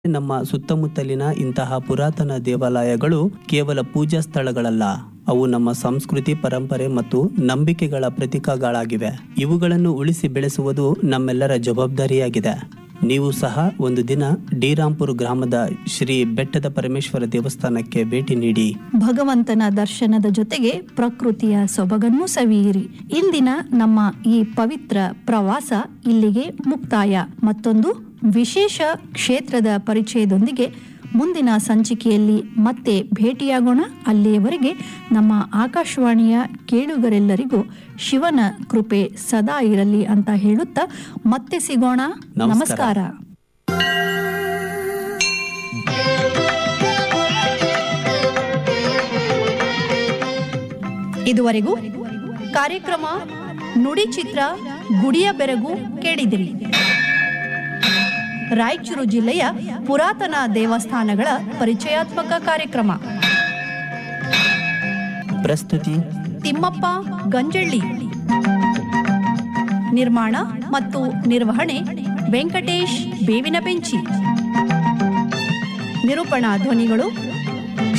ನಮ್ಮ ಸುತ್ತಮುತ್ತಲಿನ ಇಂತಹ ಪುರಾತನ ದೇವಾಲಯಗಳು ಕೇವಲ ಪೂಜಾ ಸ್ಥಳಗಳಲ್ಲ ಅವು ನಮ್ಮ ಸಂಸ್ಕೃತಿ ಪರಂಪರೆ ಮತ್ತು ನಂಬಿಕೆಗಳ ಪ್ರತೀಕಗಳಾಗಿವೆ ಇವುಗಳನ್ನು ಉಳಿಸಿ ಬೆಳೆಸುವುದು ನಮ್ಮೆಲ್ಲರ ಜವಾಬ್ದಾರಿಯಾಗಿದೆ ನೀವು ಸಹ ಒಂದು ದಿನ ಡಿರಾಂಪುರ್ ಗ್ರಾಮದ ಶ್ರೀ ಬೆಟ್ಟದ ಪರಮೇಶ್ವರ ದೇವಸ್ಥಾನಕ್ಕೆ ಭೇಟಿ ನೀಡಿ ಭಗವಂತನ ದರ್ಶನದ ಜೊತೆಗೆ ಪ್ರಕೃತಿಯ ಸೊಬಗನ್ನು ಸವಿಯಿರಿ ಇಂದಿನ ನಮ್ಮ ಈ ಪವಿತ್ರ ಪ್ರವಾಸ ಇಲ್ಲಿಗೆ ಮುಕ್ತಾಯ ಮತ್ತೊಂದು ವಿಶೇಷ ಕ್ಷೇತ್ರದ ಪರಿಚಯದೊಂದಿಗೆ ಮುಂದಿನ ಸಂಚಿಕೆಯಲ್ಲಿ ಮತ್ತೆ ಭೇಟಿಯಾಗೋಣ ಅಲ್ಲಿಯವರೆಗೆ ನಮ್ಮ ಆಕಾಶವಾಣಿಯ ಕೇಳುಗರೆಲ್ಲರಿಗೂ ಶಿವನ ಕೃಪೆ ಸದಾ ಇರಲಿ ಅಂತ ಹೇಳುತ್ತಾ ಮತ್ತೆ ಸಿಗೋಣ ನಮಸ್ಕಾರ. ನಮಸ್ಕಾರ ಇದುವರೆಗೂ ಕಾರ್ಯಕ್ರಮ ನುಡಿ ಚಿತ್ರ ಗುಡಿಯ ಬೆರಗು ಕೇಳಿದಿರಿ ರಾಯಚೂರು ಜಿಲ್ಲೆಯ ಪುರಾತನ ದೇವಸ್ಥಾನಗಳ ಪರಿಚಯಾತ್ಮಕ ಕಾರ್ಯಕ್ರಮ ಪ್ರಸ್ತುತಿ ತಿಮ್ಮಪ್ಪ ಗಂಜಳ್ಳಿ ನಿರ್ಮಾಣ ಮತ್ತು ನಿರ್ವಹಣೆ ವೆಂಕಟೇಶ್ ಬೇವಿನ ಬೆಂಚಿ ನಿರೂಪಣಾ ಧ್ವನಿಗಳು